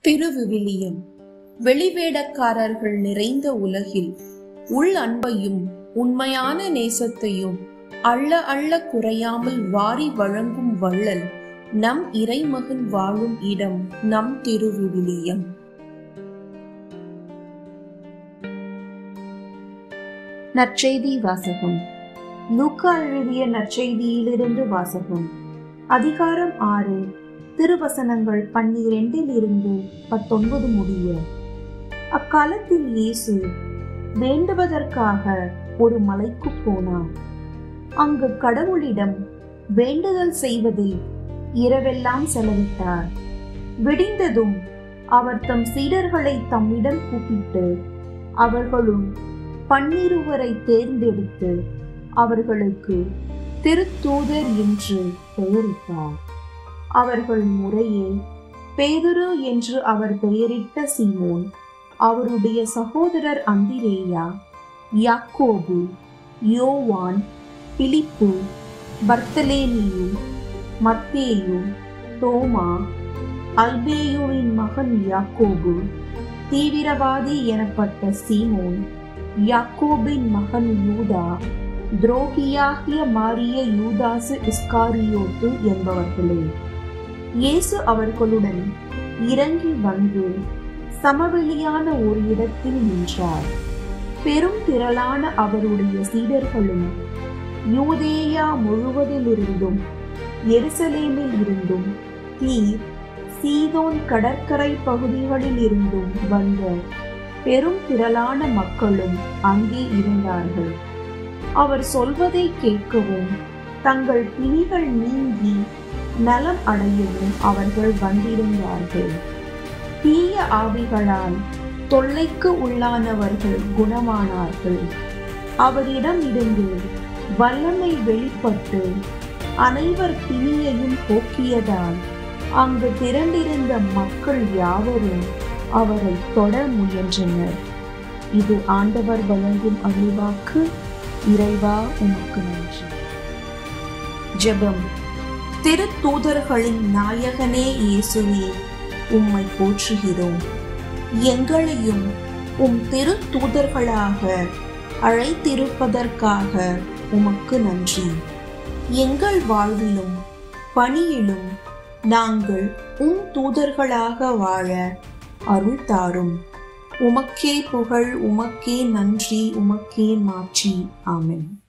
திருவிவிலியம் வெளிவேடக்காரர்கள் நிறைந்த உலகில் உள் அன்பையும் உண்மையான நேசத்தையும் அள்ள அள்ள குறையாமல் வாரி வழங்கும் வள்ளல் நம் இறைமகன் வாழும் இடம் நம் திருவிவிலியம் நற்செய்தி வாசகம் லூக்கா எழுதிய நற்செய்தியிலிருந்து வாசகம் அதிகாரம் ஆறு திருவசனங்கள் பன்னிரெண்டில் இருந்து பத்தொன்பது முடிய அக்காலத்தில் இயேசு வேண்டுவதற்காக ஒரு மலைக்கு போனார் அங்கு கடவுளிடம் வேண்டுதல் செய்வதில் இரவெல்லாம் செலவிட்டார் விடிந்ததும் அவர் தம் சீடர்களை தம்மிடம் கூப்பிட்டு அவர்களும் பன்னிருவரை தேர்ந்தெடுத்து அவர்களுக்கு திருத்தூதர் என்று பெயரிட்டார் அவர்கள் முறையே பேதுரு என்று அவர் பெயரிட்ட சீமோன் அவருடைய சகோதரர் அந்திரேயா யாக்கோபு யோவான் பிலிப்பு பர்த்தலேமியு மத்தேயு தோமா அல்பேயுவின் மகன் யாக்கோபு தீவிரவாதி எனப்பட்ட சீமோன் யாக்கோபின் மகன் யூதா துரோகியாகிய மாறிய யூதாசு இஸ்காரியோத்து என்பவர்களே இயேசு அவர்களுடன் இறங்கி வந்து சமவெளியான ஒரு இடத்தில் நின்றார் பெரும் திரளான அவருடைய சீடர்களும் யூதேயா முழுவதிலிருந்தும் எருசலேமில் இருந்தும் தீர் சீதோன் கடற்கரை பகுதிகளில் இருந்தும் வந்த பெரும் திரளான மக்களும் அங்கே இருந்தார்கள் அவர் சொல்வதை கேட்கவும் தங்கள் பிணிகள் நீங்கி நலம் அடையவும் அவர்கள் வந்திருந்தார்கள் தீய ஆவிகளால் தொல்லைக்கு உள்ளானவர்கள் குணமானார்கள் அவரிடம் இருந்து வல்லமை வெளிப்பட்டு அனைவர் பிணியையும் போக்கியதால் அங்கு திரண்டிருந்த மக்கள் யாவரும் அவரை தொட முயன்றனர் இது ஆண்டவர் வழங்கும் அருள்வாக்கு இறைவா உமக்கு நன்றி ஜெபம் திருத்தூதர்களின் நாயகனே இயேசுவே உம்மை போற்றுகிறோம் எங்களையும் உம் திருத்தூதர்களாக அழைத்திருப்பதற்காக உமக்கு நன்றி எங்கள் வாழ்விலும் பணியிலும் நாங்கள் உம் தூதர்களாக வாழ அருள் தாரும் உமக்கே புகழ் உமக்கே நன்றி உமக்கே மாற்றி ஆமென்